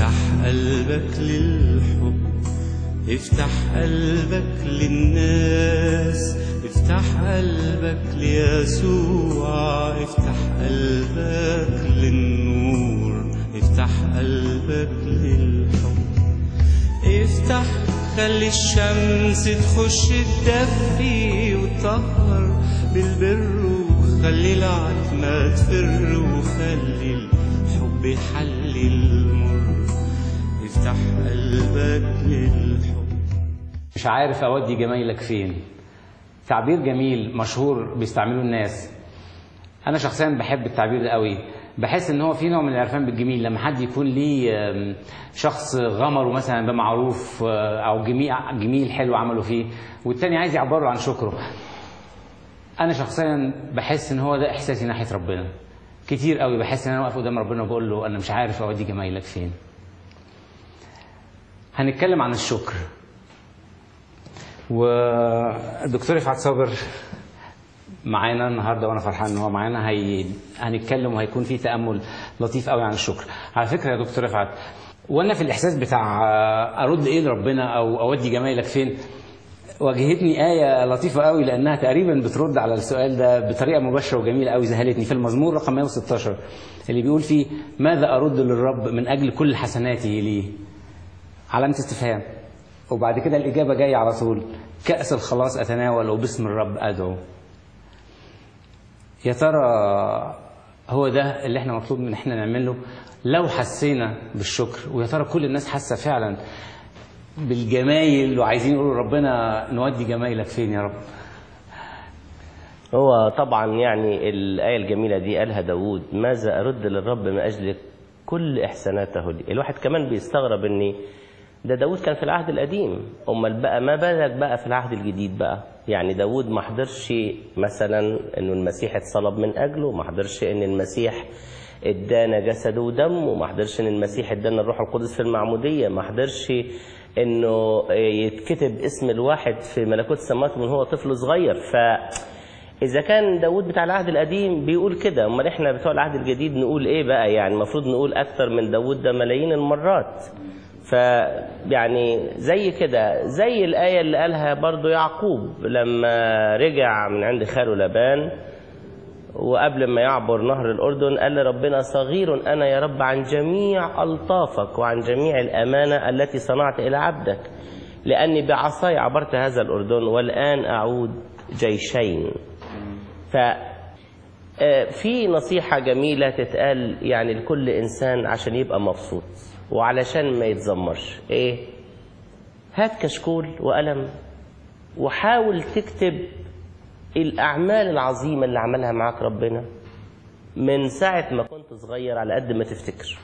افتح قلبك للحب افتح قلبك للناس افتح قلبك ليسوع افتح قلبك للنور افتح قلبك للحب افتح خلي الشمس تخش تدفي وتطهر بالبر وخلي العتمة تفر وخلي الحب يحل المر افتح قلبك للحب مش عارف اودي جمايلك فين تعبير جميل مشهور بيستعمله الناس انا شخصيا بحب التعبير ده قوي بحس ان هو في نوع من العرفان بالجميل لما حد يكون ليه آم، شخص غمره مثلا بمعروف آه، او جميل جميل حلو عمله فيه والتاني عايز يعبره عن شكره انا شخصيا بحس ان هو ده احساسي ناحيه ربنا كتير قوي بحس ان انا واقف قدام ربنا وبقول له انا مش عارف اودي جمايلك فين هنتكلم عن الشكر والدكتور رفعت صابر معانا النهارده وانا فرحان ان هو معانا هي... هنتكلم وهيكون في تامل لطيف قوي عن الشكر على فكره يا دكتور رفعت وانا في الاحساس بتاع آه، ارد ايه لربنا او اودي جمايلك فين واجهتني آية لطيفة قوي لأنها تقريبا بترد على السؤال ده بطريقة مباشرة وجميلة قوي ذهلتني في المزمور رقم 116 اللي بيقول فيه ماذا أرد للرب من أجل كل حسناته لي علامة استفهام وبعد كده الإجابة جاية على طول كأس الخلاص أتناول وباسم الرب أدعو يا ترى هو ده اللي احنا مطلوب من احنا نعمله لو حسينا بالشكر ويا ترى كل الناس حاسه فعلا بالجمايل وعايزين يقولوا ربنا نودي جمايلك فين يا رب هو طبعا يعني الآية الجميلة دي قالها داود ماذا أرد للرب من أجل كل إحساناته لي الواحد كمان بيستغرب أن ده داود كان في العهد القديم أمال بقى ما بالك بقى في العهد الجديد بقى يعني داود ما حضرش مثلا أنه المسيح اتصلب من أجله ما حضرش أن المسيح ادانا جسده ودمه وما حضرش ان المسيح ادانا الروح القدس في المعموديه ما حضرش انه يتكتب اسم الواحد في ملكوت السماوات من هو طفل صغير ف اذا كان داود بتاع العهد القديم بيقول كده امال احنا بتوع العهد الجديد نقول ايه بقى يعني المفروض نقول اكتر من داود ده ملايين المرات ف يعني زي كده زي الايه اللي قالها برضو يعقوب لما رجع من عند خاله لبان وقبل ما يعبر نهر الأردن قال لربنا صغير أنا يا رب عن جميع ألطافك وعن جميع الأمانة التي صنعت إلى عبدك لأني بعصاي عبرت هذا الأردن والآن أعود جيشين ف في نصيحة جميلة تتقال يعني لكل إنسان عشان يبقى مبسوط وعلشان ما يتذمرش إيه هات كشكول وقلم وحاول تكتب الأعمال العظيمة اللي عملها معاك ربنا من ساعة ما كنت صغير على قد ما تفتكر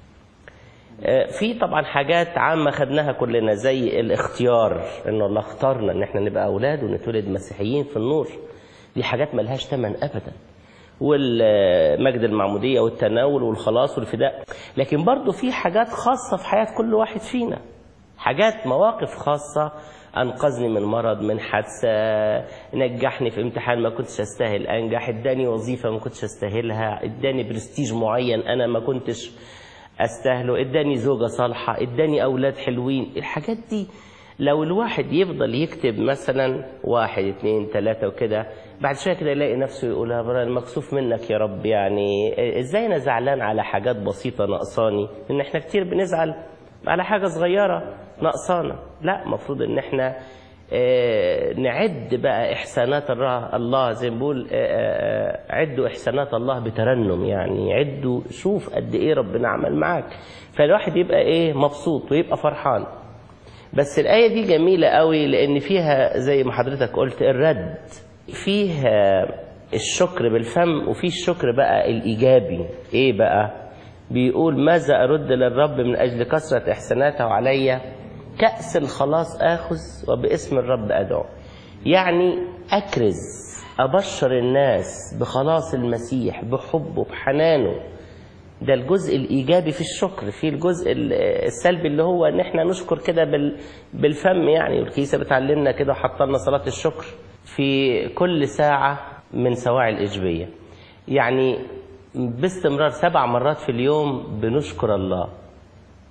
في طبعا حاجات عامة خدناها كلنا زي الاختيار انه الله اختارنا ان احنا نبقى اولاد ونتولد مسيحيين في النور دي حاجات ملهاش ثمن ابدا والمجد المعمودية والتناول والخلاص والفداء لكن برضو في حاجات خاصة في حياة كل واحد فينا حاجات مواقف خاصة أنقذني من مرض من حادثة نجحني في امتحان ما كنتش أستاهل أنجح اداني وظيفة ما كنتش أستاهلها اداني برستيج معين أنا ما كنتش أستاهله اداني زوجة صالحة اداني أولاد حلوين الحاجات دي لو الواحد يفضل يكتب مثلا واحد اتنين تلاتة وكده بعد شوية كده يلاقي نفسه يقول يا برا المكسوف منك يا رب يعني ازاي انا زعلان على حاجات بسيطة ناقصاني ان احنا كتير بنزعل على حاجة صغيرة ناقصانا لا المفروض ان احنا اه نعد بقى احسانات الله زي ما بقول اه عدوا احسانات الله بترنم يعني عدوا شوف قد ايه ربنا عمل معاك فالواحد يبقى ايه مبسوط ويبقى فرحان بس الآية دي جميلة قوي لأن فيها زي ما حضرتك قلت الرد فيها الشكر بالفم وفي الشكر بقى الإيجابي إيه بقى بيقول ماذا أرد للرب من أجل كثرة إحساناته علي كأس الخلاص آخذ وباسم الرب أدعو يعني أكرز أبشر الناس بخلاص المسيح بحبه بحنانه ده الجزء الإيجابي في الشكر في الجزء السلبي اللي هو إن إحنا نشكر كده بالفم يعني والكيسة بتعلمنا كده وحط لنا صلاة الشكر في كل ساعة من سواعي الإيجابية يعني باستمرار سبع مرات في اليوم بنشكر الله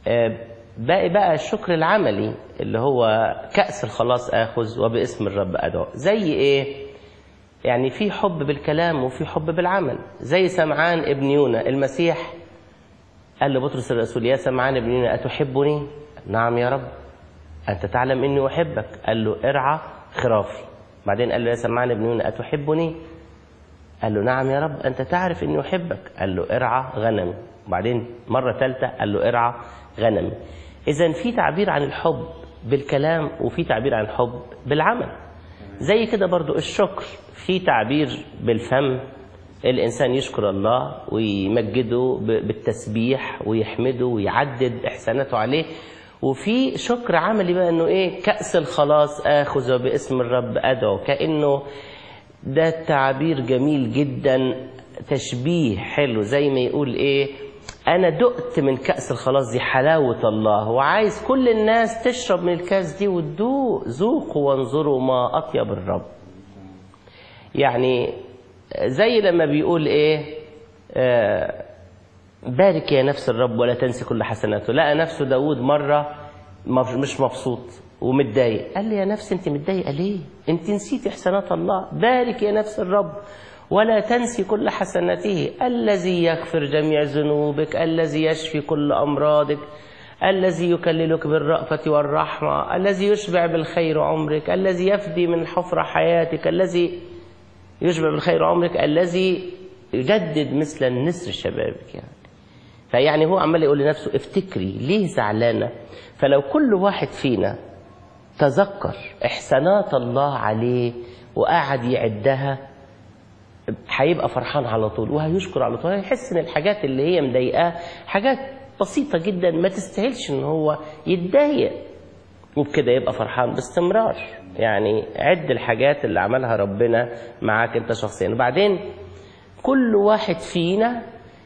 آه، باقي بقى الشكر العملي اللي هو كأس الخلاص آخذ وباسم الرب أدعو زي إيه؟ يعني في حب بالكلام وفي حب بالعمل زي سمعان ابن يونا المسيح قال لبطرس الرسول يا سمعان ابن يونا أتحبني؟ نعم يا رب أنت تعلم إني أحبك قال له ارعى خرافي بعدين قال له يا سمعان ابن يونا أتحبني؟ قال له نعم يا رب أنت تعرف إني أحبك قال له ارعى غنمي وبعدين مرة ثالثة قال له ارعى غنمي إذا في تعبير عن الحب بالكلام وفي تعبير عن الحب بالعمل زي كده برضو الشكر في تعبير بالفم الإنسان يشكر الله ويمجده ب- بالتسبيح ويحمده ويعدد إحساناته عليه وفي شكر عملي بقى انه ايه كأس الخلاص اخذ باسم الرب ادعو كأنه ده تعبير جميل جدا تشبيه حلو زي ما يقول ايه انا دقت من كأس الخلاص دي حلاوة الله وعايز كل الناس تشرب من الكاس دي وتدوق ذوقوا وانظروا ما اطيب الرب يعني زي لما بيقول ايه آه بارك يا نفس الرب ولا تنسي كل حسناته لقى نفسه داود مرة مف- مش مبسوط ومتضايق قال لي يا نفس انت متضايقة ليه انت نسيت احسانات الله بارك يا نفس الرب ولا تنسي كل حسناته الذي يغفر جميع ذنوبك الذي يشفي كل أمراضك الذي يكللك بالرأفة والرحمة الذي يشبع بالخير عمرك الذي يفدي من حفرة حياتك الذي يشبع بالخير عمرك الذي يجدد مثل النسر شبابك يعني فيعني هو عمال يقول لنفسه افتكري ليه زعلانة فلو كل واحد فينا تذكر إحسانات الله عليه وقعد يعدها هيبقى فرحان على طول وهيشكر على طول هيحس ان الحاجات اللي هي مضايقاه حاجات بسيطة جدا ما تستاهلش ان هو يتضايق وبكده يبقى فرحان باستمرار يعني عد الحاجات اللي عملها ربنا معاك انت شخصيا وبعدين كل واحد فينا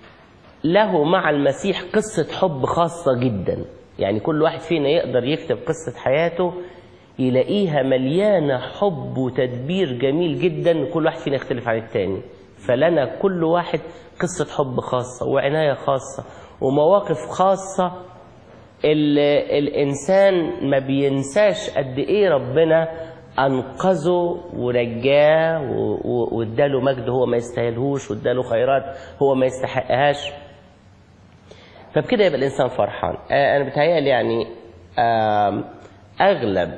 له مع المسيح قصة حب خاصة جدا يعني كل واحد فينا يقدر يكتب قصة حياته يلاقيها مليانة حب وتدبير جميل جدا كل واحد فينا يختلف عن التاني فلنا كل واحد قصة حب خاصة وعناية خاصة ومواقف خاصة ال- الإنسان ما بينساش قد إيه ربنا أنقذه ورجاه و- و- واداله مجد هو ما يستاهلهوش واداله خيرات هو ما يستحقهاش فبكده يبقى الإنسان فرحان آه، أنا بتهيألي يعني آم، أغلب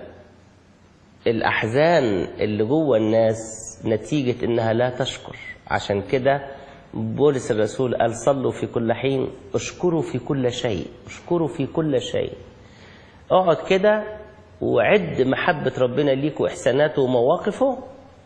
الأحزان اللي جوه الناس نتيجة إنها لا تشكر عشان كده بولس الرسول قال صلوا في كل حين اشكروا في كل شيء اشكروا في كل شيء اقعد كده وعد محبة ربنا ليك وإحساناته ومواقفه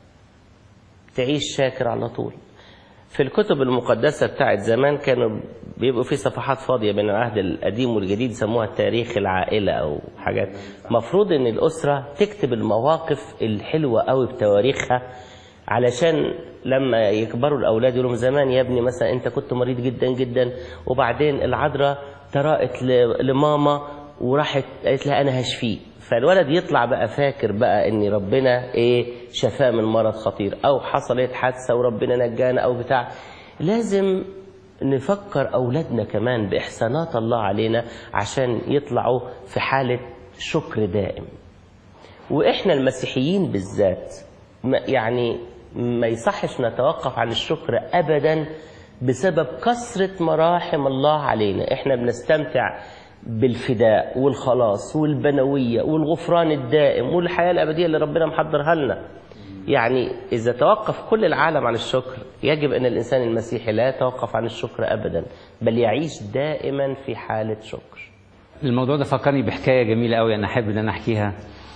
تعيش شاكر على طول في الكتب المقدسة بتاعت زمان كانوا بيبقوا في صفحات فاضية بين العهد القديم والجديد سموها تاريخ العائلة أو حاجات مفروض إن الأسرة تكتب المواقف الحلوة قوي بتواريخها علشان لما يكبروا الأولاد يقولوا زمان يا ابني مثلا أنت كنت مريض جدا جدا وبعدين العذراء تراءت ل- لماما وراحت قالت لها أنا هشفيه فالولد يطلع بقى فاكر بقى ان ربنا ايه شفاه من مرض خطير او حصلت حادثه وربنا نجانا او بتاع لازم نفكر اولادنا كمان باحسانات الله علينا عشان يطلعوا في حاله شكر دائم واحنا المسيحيين بالذات ما- يعني ما يصحش نتوقف عن الشكر ابدا بسبب كثره مراحم الله علينا احنا بنستمتع بالفداء والخلاص والبنويه والغفران الدائم والحياه الابديه اللي ربنا محضرها لنا يعني اذا توقف كل العالم عن الشكر يجب ان الانسان المسيحي لا يتوقف عن الشكر ابدا بل يعيش دائما في حاله شكر الموضوع ده فكرني بحكايه جميله قوي انا احب ان انا احكيها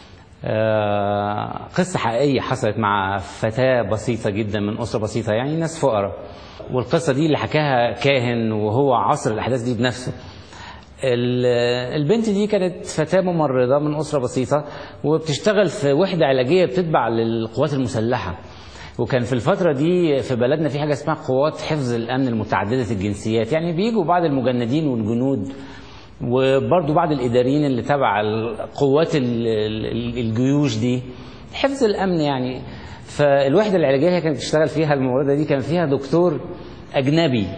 آه، قصه حقيقيه حصلت مع فتاه بسيطه جدا من اسره بسيطه يعني ناس فقراء والقصه دي اللي حكاها كاهن وهو عصر الاحداث دي بنفسه ال- البنت دي كانت فتاة ممرضة من أسرة بسيطة وبتشتغل في وحدة علاجية بتتبع للقوات المسلحة وكان في الفترة دي في بلدنا في حاجة اسمها قوات حفظ الأمن المتعددة الجنسيات يعني بيجوا بعض المجندين والجنود وبرضه بعض الإداريين اللي تبع القوات ال- ال- الجيوش دي حفظ الأمن يعني فالوحدة العلاجية اللي كانت بتشتغل فيها الممرضة دي كان فيها دكتور أجنبي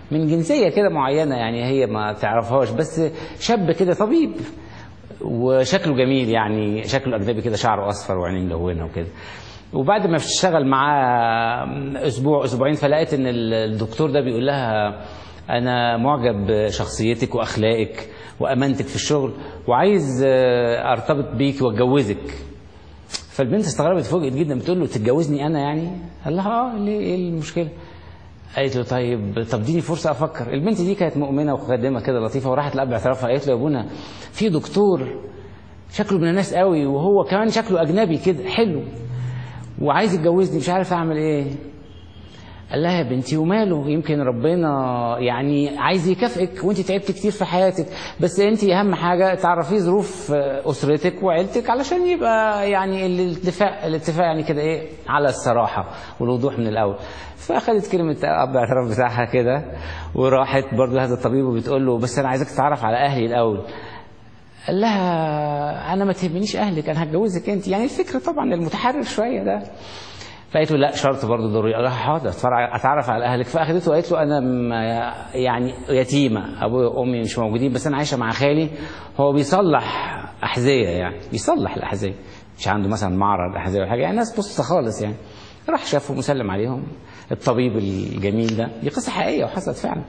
من جنسيه كده معينه يعني هي ما تعرفهاش بس شاب كده طبيب وشكله جميل يعني شكله اجنبي كده شعره اصفر وعينيه ملونه وكده وبعد ما اشتغل معاه اسبوع اسبوعين فلقيت ان الدكتور ده بيقول لها انا معجب بشخصيتك واخلاقك وامانتك في الشغل وعايز آه، ارتبط بيك واتجوزك فالبنت استغربت فوجئت جدا بتقول له تتجوزني انا يعني قال لها اه ليه ايه المشكله قالت له طيب طب اديني فرصه افكر البنت دي كانت مؤمنه وخادمه كده لطيفه وراحت لاب اعترافها قالت له يا ابونا في دكتور شكله من الناس قوي وهو كمان شكله اجنبي كده حلو وعايز يتجوزني مش عارف اعمل ايه قال لها يا بنتي وماله يمكن ربنا يعني عايز يكافئك وانت تعبت كتير في حياتك بس انت اهم حاجه تعرفي ظروف اسرتك وعيلتك علشان يبقى يعني الاتفاق الاتفاق يعني كده ايه على الصراحه والوضوح من الاول فاخدت كلمه اب اعتراف بتاعها كده وراحت برضه هذا الطبيب وبتقول له بس انا عايزك تتعرف على اهلي الاول قال لها انا ما تهمنيش اهلك انا هتجوزك انت يعني الفكره طبعا المتحرر شويه ده فقالت له لا شرط برضه ضروري قال لها حاضر اتفرج- اتعرف على اهلك فاخدته وقالت له انا م- يعني يتيمه ابويا وامي مش موجودين بس انا عايشه مع خالي هو بيصلح احذيه يعني بيصلح الاحذيه مش عنده مثلا معرض احذيه ولا حاجه يعني ناس بسيطه خالص يعني راح شافهم وسلم عليهم الطبيب الجميل ده دي قصه حقيقيه وحصلت فعلا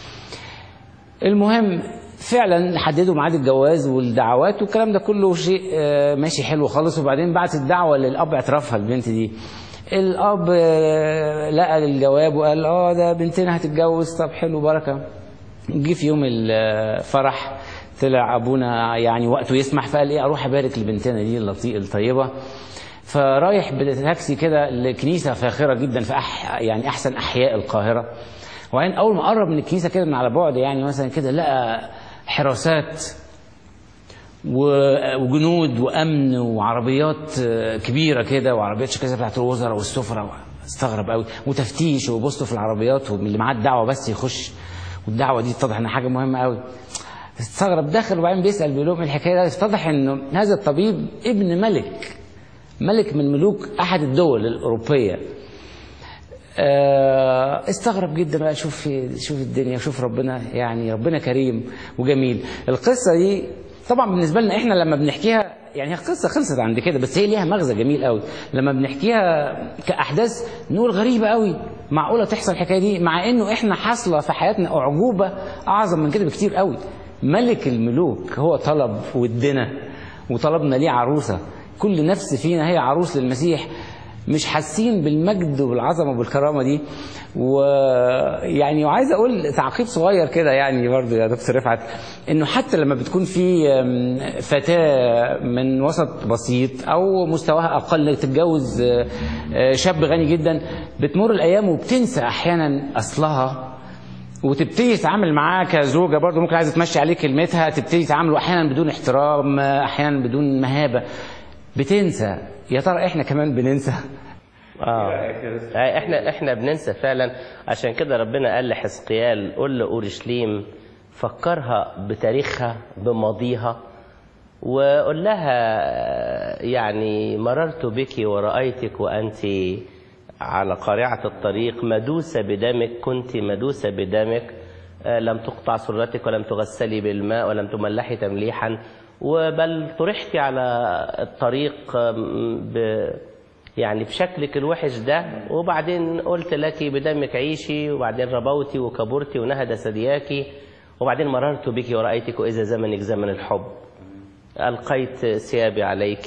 المهم فعلا حددوا ميعاد الجواز والدعوات والكلام ده كله شيء آه، ماشي حلو خالص وبعدين بعت الدعوه للاب اعترافها البنت دي الاب آه، لقى الجواب وقال اه ده بنتنا هتتجوز طب حلو بركه جه في يوم الفرح طلع ابونا يعني وقته يسمح فقال ايه اروح ابارك لبنتنا دي اللطيفه الطيبه فرايح بتاكسي كده لكنيسه فاخره جدا في أح يعني احسن احياء القاهره وبعدين اول ما قرب من الكنيسه كده من على بعد يعني مثلا كده لقى حراسات و- وجنود وامن وعربيات آه، كبيره كده وعربيات شكايه بتاعت الوزراء والسفراء استغرب قوي وتفتيش وبصوا في العربيات واللي معاه الدعوه بس يخش والدعوه دي اتضح انها حاجه مهمه قوي استغرب دخل وبعدين بيسال بيقول لهم إيه الحكايه ده اتضح انه هذا الطبيب ابن ملك ملك من ملوك احد الدول الاوروبيه آه، استغرب جدا بقى شوف شوف الدنيا شوف ربنا يعني ربنا كريم وجميل القصه دي طبعا بالنسبه لنا احنا لما بنحكيها يعني هي قصه خلصت عند كده بس هي ليها مغزى جميل قوي لما بنحكيها كاحداث نقول غريبه قوي معقوله تحصل الحكايه دي مع انه احنا حاصله في حياتنا اعجوبه اعظم من كده بكتير قوي ملك الملوك هو طلب ودنا وطلبنا ليه عروسه كل نفس فينا هي عروس للمسيح مش حاسين بالمجد والعظمه والكرامه دي ويعني وعايز اقول تعقيب صغير كده يعني برضه يا دكتور رفعت انه حتى لما بتكون في أم، فتاه من وسط بسيط او مستواها اقل تتجوز آه، آه، شاب غني جدا بتمر الايام وبتنسى احيانا اصلها وتبتدي تتعامل معاه كزوجه برضه ممكن عايزه تمشي عليه كلمتها تبتدي تعامله احيانا بدون احترام احيانا بدون مهابه بتنسى يا ترى احنا كمان بننسى اه آه، احنا احنا بننسى فعلا عشان كده ربنا قال لحزقيال قل لاورشليم فكرها بتاريخها بماضيها وقل لها آه، يعني مررت بك ورأيتك وأنت على قارعة الطريق مدوسة بدمك كنت مدوسة بدمك آه، لم تقطع سرتك ولم تغسلي بالماء ولم تملحي تمليحا وبل طرحت على الطريق آم، ب يعني بشكلك الوحش ده وبعدين قلت لك بدمك عيشي وبعدين ربوتي وكبرتي ونهد ثدياك وبعدين مررت بك ورأيتك وإذا زمنك زمن الحب ألقيت ثيابي عليك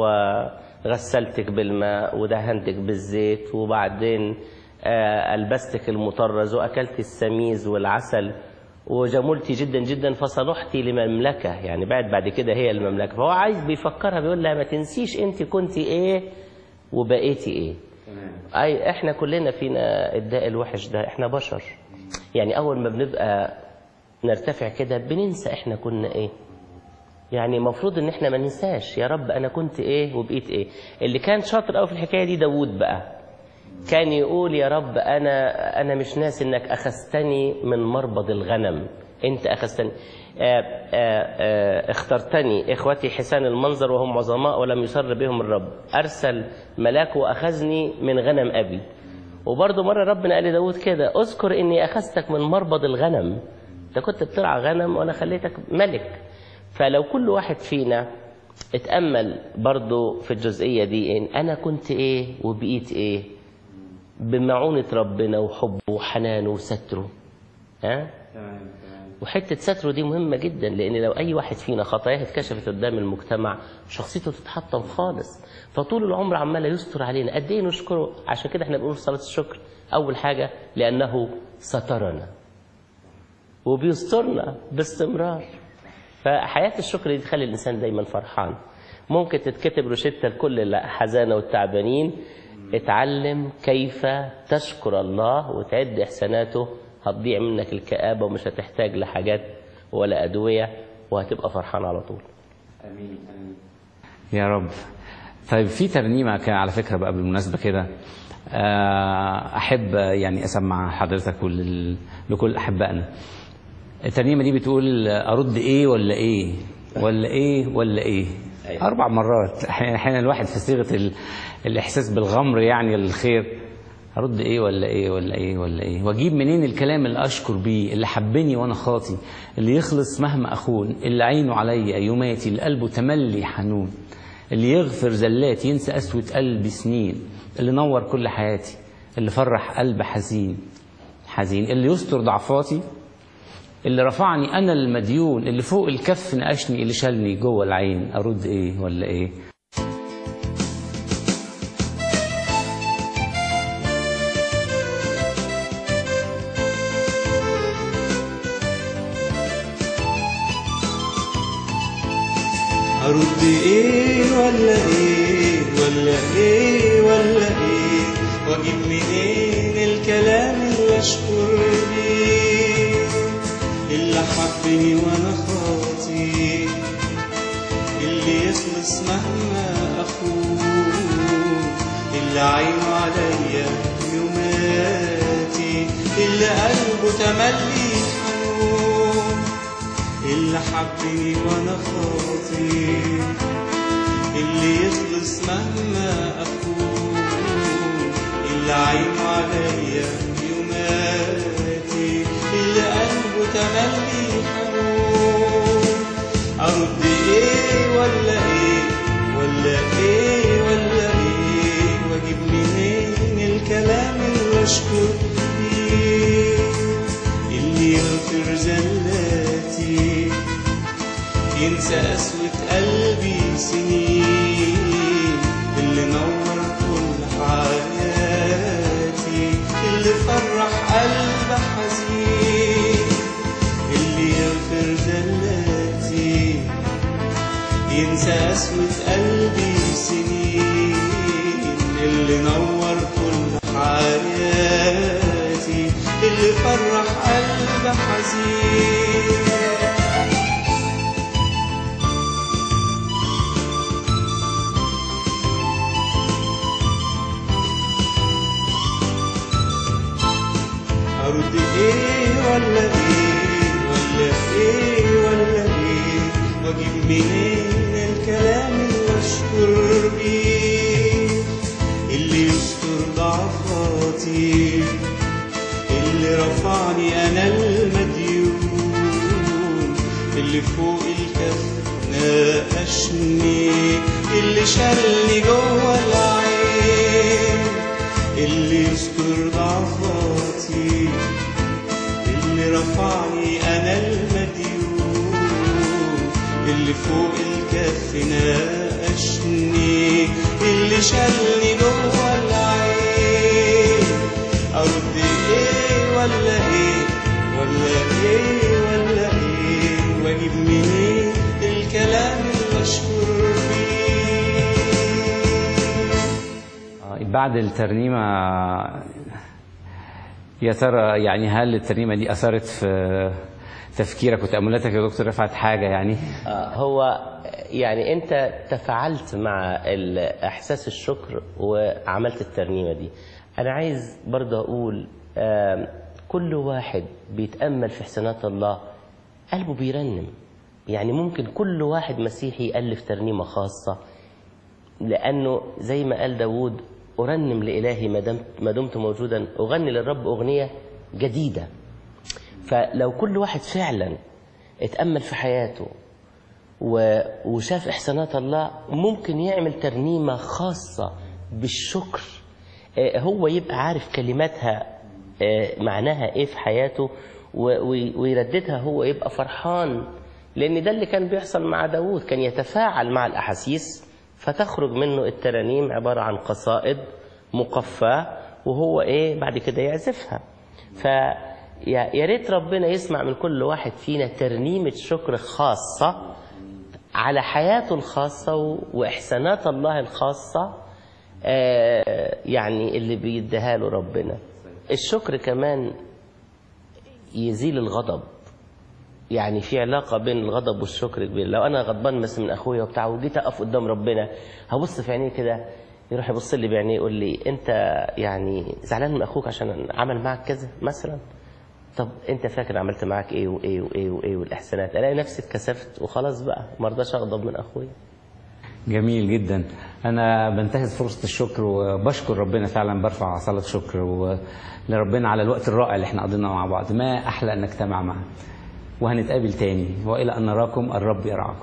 وغسلتك بالماء ودهنتك بالزيت وبعدين آه، ألبستك المطرز وأكلت السميز والعسل وجملتي جدا جدا فصلحتي لمملكة يعني بعد بعد كده هي المملكة فهو عايز بيفكرها بيقول لها ما تنسيش انت كنت ايه وبقيتي ايه اي احنا كلنا فينا الداء الوحش ده احنا بشر يعني اول ما بنبقى نرتفع كده بننسى احنا كنا ايه يعني المفروض ان احنا ما ننساش يا رب انا كنت ايه وبقيت ايه اللي كان شاطر قوي في الحكايه دي داوود بقى كان يقول يا رب انا انا مش ناسي انك اخذتني من مربض الغنم انت اخذتني آآ آآ اخترتني اخوتي حسان المنظر وهم عظماء ولم يسر بهم الرب ارسل ملاك واخذني من غنم ابي وبرضه مرة ربنا قال لداود كده اذكر إني أخذتك من مربض الغنم أنت كنت بترعى غنم وأنا خليتك ملك فلو كل واحد فينا اتأمل برضه في الجزئية دي إن أنا كنت إيه وبقيت إيه بمعونة ربنا وحبه وحنانه وستره ها وحتة ستره دي مهمة جدا لأن لو أي واحد فينا خطاياه اتكشفت قدام المجتمع شخصيته تتحطم خالص فطول العمر عمال يستر علينا قد إيه نشكره عشان كده احنا بنقول في صلاة الشكر أول حاجة لأنه سترنا وبيسترنا باستمرار فحياة الشكر دي تخلي الإنسان دايما فرحان ممكن تتكتب روشتة لكل الحزانة والتعبانين اتعلم كيف تشكر الله وتعد إحساناته هتضيع منك الكآبة ومش هتحتاج لحاجات ولا أدوية وهتبقى فرحان على طول امين امين يا رب طيب في ترنيمه كان على فكره بقى بالمناسبه كده آه، احب يعني اسمع حضرتك ولل- لكل احبائنا الترنيمه دي بتقول ارد ايه ولا ايه ولا ايه ولا ايه أيوة. اربع مرات احيانا أحياناً الواحد في صيغه ال... الاحساس بالغمر يعني للخير ارد ايه ولا ايه ولا ايه ولا ايه واجيب منين الكلام اللي اشكر بيه اللي حبني وانا خاطي اللي يخلص مهما اخون اللي عينه عليا يوماتي اللي قلبه تملي حنون اللي يغفر زلاتي ينسى قسوة قلبي سنين اللي نور كل حياتي اللي فرح قلب حزين حزين اللي يستر ضعفاتي اللي رفعني انا المديون اللي فوق الكف نقشني اللي شالني جوه العين ارد ايه ولا ايه أرد إيه ولا إيه ولا إيه ولا إيه وأجيب منين الكلام اللي أشكر بيه اللي حبني وأنا خاطي اللي يخلص مهما أخون اللي عينه عليا يوماتي اللي قلبه تملي حنون اللي حبني وانا خاطي اللي يخلص مهما اكون اللي عينه عليا يوماتي اللي قلبه تملي حنون ارد ايه ولا ايه ولا ايه ولا ايه واجيب منين الكلام اللي اشكر بيه اللي يغفر زلاتي ينسى قسوة قلبي سنين اللي نور كل حياتي اللي فرح قلب حزين اللي يغفر زلاتي ينسى قسوة قلبي سنين اللي نور كل حياتي اللي فرح قلب حزين أرد إيه ولا إيه ولا إيه ولا إيه وأجيب منين الكلام اللي أشكر بيه اللي يستر ضعفاتي اللي رفعني أنا المديون اللي فوق الكف ناقشني اللي شالني جوه العين اللي يستر ضعفاتي اللي رفعني انا المديون اللي فوق الكف ناقشني اللي شالني جوه العين ارد ايه ولا ايه ولا ايه ولا ايه واجيب منين الكلام اللي اشكر بيه آه، بعد الترنيمة يا ترى يعني هل الترنيمة دي أثرت في تفكيرك وتأملاتك يا دكتور رفعت حاجة يعني آه، هو يعني انت تفاعلت مع ال- احساس الشكر وعملت الترنيمه دي انا عايز برضه اقول آم، كل واحد بيتامل في حسنات الله قلبه بيرنم يعني ممكن كل واحد مسيحي يالف ترنيمه خاصه لانه زي ما قال داوود أرنم لإلهي ما دمت ما دمت موجودا أغني للرب أغنية جديدة فلو كل واحد فعلا اتأمل في حياته و- وشاف إحسانات الله ممكن يعمل ترنيمة خاصة بالشكر آه، هو يبقى عارف كلماتها آه، معناها إيه في حياته و- وي- ويرددها هو يبقى فرحان لأن ده اللي كان بيحصل مع داوود كان يتفاعل مع الأحاسيس فتخرج منه الترانيم عبارة عن قصائد مقفاة وهو إيه بعد كده يعزفها ف يا يا ريت ربنا يسمع من كل واحد فينا ترنيمة شكر خاصة على حياته الخاصة و- وإحسانات الله الخاصة آه، يعني اللي بيديها له ربنا الشكر كمان يزيل الغضب يعني في علاقة بين الغضب والشكر كبير لو أنا غضبان بس من أخويا وبتاع وجيت أقف قدام ربنا هبص في عينيه كده يروح يبص لي بعينيه يقول لي أنت يعني زعلان من أخوك عشان عمل معك كذا مثلا طب أنت فاكر عملت معك إيه وإيه وإيه وإيه والإحسانات ألاقي نفسي اتكسفت وخلاص بقى ما رضاش أغضب من أخويا جميل جدا انا بنتهز فرصه الشكر وبشكر ربنا فعلا برفع صلاه شكر و- لربنا على الوقت الرائع اللي احنا قضيناه مع بعض ما احلى ان نجتمع معه وهنتقابل تاني والى ان نراكم الرب يرعاكم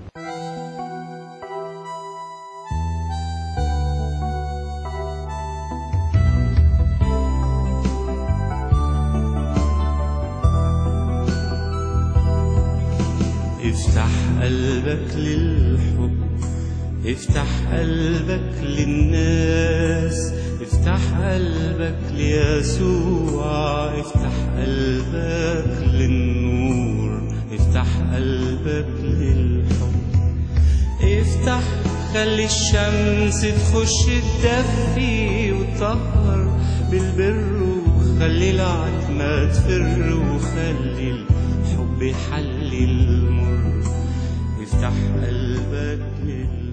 افتح قلبك للحب افتح قلبك للناس افتح قلبك ليسوع افتح قلبك للنور افتح قلبك للحب افتح خلي الشمس تخش تدفي وتطهر بالبر وخلي العتمة تفر وخلي الحب يحلي المر افتح قلبك لله